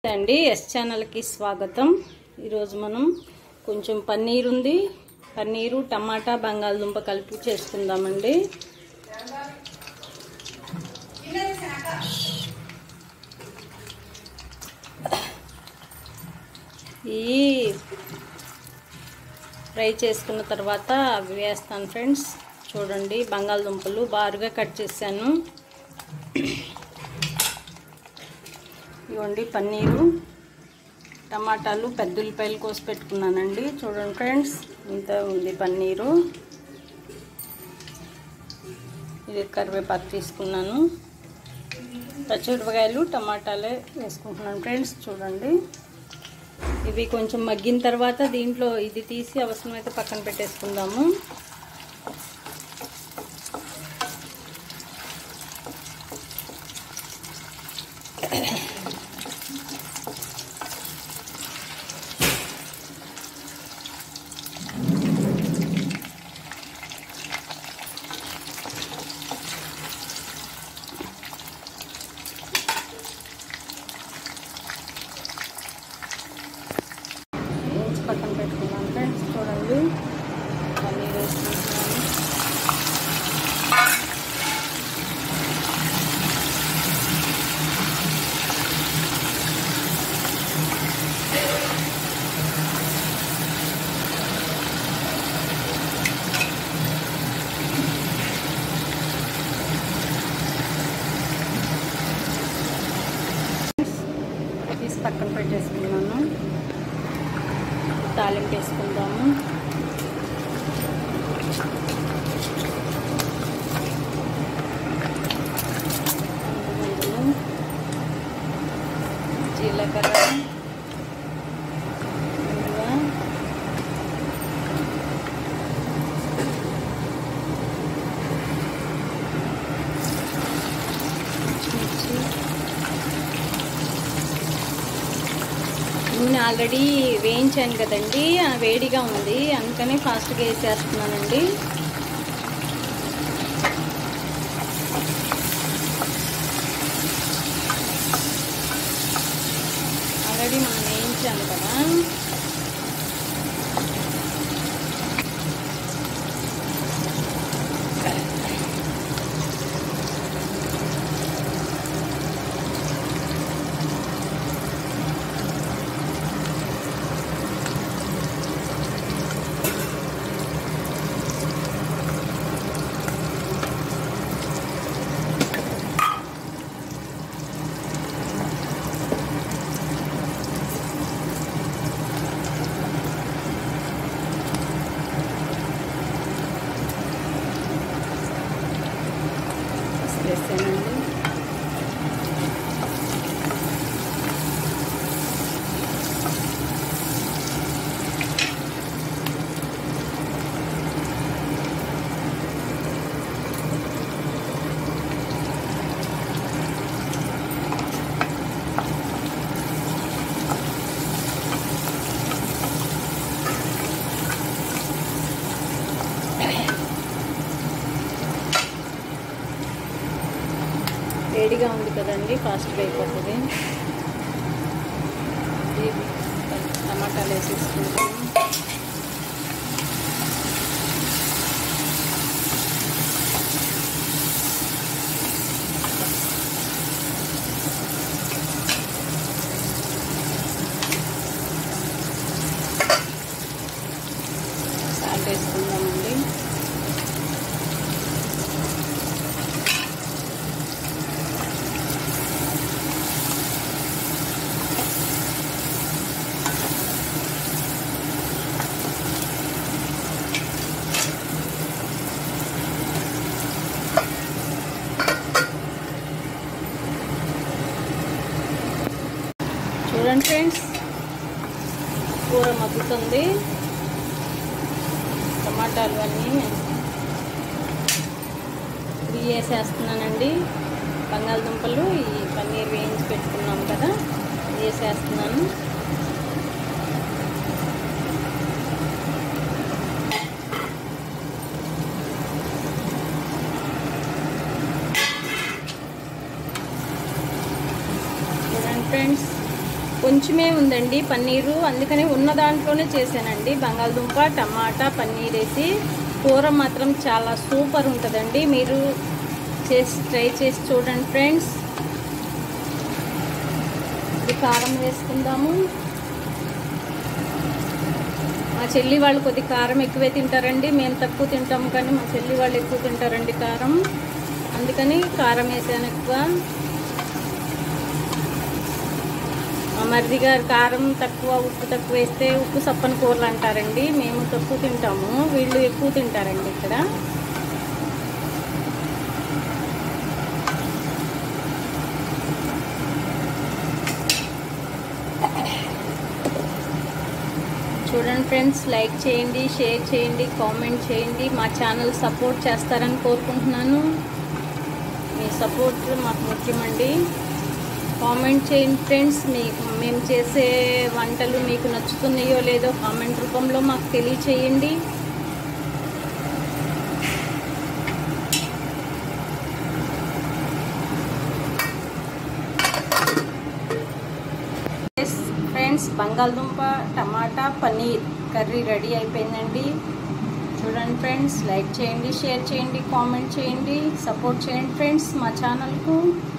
అండి ఎస్ ఛానల్కి స్వాగతం ఈరోజు మనం కొంచెం పన్నీర్ ఉంది పన్నీరు టమాటా బంగాళదుంప కలిపి చేసుకుందామండి ఈ ఫ్రై చేసుకున్న తర్వాత అవి వేస్తాను ఫ్రెండ్స్ చూడండి బంగాళదుంపలు బారుగా కట్ చేశాను ఇవ్వండి పన్నీరు టమాటాలు పెద్ద ఉల్లిపాయలు కోసి పెట్టుకున్నానండి చూడండి ఫ్రెండ్స్ ఇంత ఉంది పన్నీరు ఇది కరివేపాకు తీసుకున్నాను పచ్చిమిరపకాయలు టమాటాలే వేసుకుంటున్నాను ఫ్రెండ్స్ చూడండి ఇవి కొంచెం మగ్గిన తర్వాత దీంట్లో ఇది తీసి అవసరమైతే పక్కన పెట్టేసుకుందాము వేసి పక్కన పెట్టుకున్నాను ఫ్రెండ్స్ చూడండి పన్నీర్ వేసుకుంటున్నాను తీసి పక్కన పెట్టేసుకున్నాను తాలింపు వేసుకుందాము అందులో జీలకర్ర ఇంగువ, పచ్చిమిర్చి నూనె ఆల్రెడీ వేయించాను కదండి ఆ వేడిగా ఉంది అందుకని ఫాస్ట్గా వేసేస్తున్నానండి ఆల్రెడీ మనం వేయించాను కదా వేసానండి వేడిగా ఉంది కదండి ఫాస్ట్గా అయిపోతుంది ఇది టమాటాలు వేసేసుకుంటాము సాల్ట్ వేసుకుందామండి చూడండి ఫ్రెండ్స్ కూర మగ్గుతుంది టమాటాలు అన్నీ ఫ్రీ వేసేస్తున్నానండి బంగాళదుంపలు ఈ పన్నీర్ వేయించి పెట్టుకున్నాం కదా వేసేస్తున్నాను చూడండి ఫ్రెండ్స్ కొంచెమే ఉందండి పన్నీరు అందుకని ఉన్న దాంట్లోనే చేశానండి బంగాళదుంప టమాటా పన్నీర్ వేసి కూర మాత్రం చాలా సూపర్ ఉంటుందండి మీరు చేసి ట్రై చేసి చూడండి ఫ్రెండ్స్ ఇది కారం వేసుకుందాము మా చెల్లి వాళ్ళు కొద్ది కారం ఎక్కువే తింటారండి మేము తక్కువ తింటాము కానీ మా చెల్లి వాళ్ళు ఎక్కువ తింటారండి కారం అందుకని కారం వేసాను ఎక్కువ మా మరిది గారు కారం తక్కువ ఉప్పు తక్కువ వేస్తే ఉప్పు సప్పని కూరలు అంటారండి మేము తక్కువ తింటాము వీళ్ళు ఎక్కువ తింటారండి ఇక్కడ చూడండి ఫ్రెండ్స్ లైక్ చేయండి షేర్ చేయండి కామెంట్ చేయండి మా ఛానల్ సపోర్ట్ చేస్తారని కోరుకుంటున్నాను మీ సపోర్ట్ మాకు ముఖ్యమండి కామెంట్ చేయండి ఫ్రెండ్స్ మీకు మేము చేసే వంటలు మీకు నచ్చుతున్నాయో లేదో కామెంట్ రూపంలో మాకు తెలియచేయండి ఫ్రెండ్స్ బంగాళదుంప టమాటా పన్నీర్ కర్రీ రెడీ అయిపోయిందండి చూడండి ఫ్రెండ్స్ లైక్ చేయండి షేర్ చేయండి కామెంట్ చేయండి సపోర్ట్ చేయండి ఫ్రెండ్స్ మా ఛానల్కు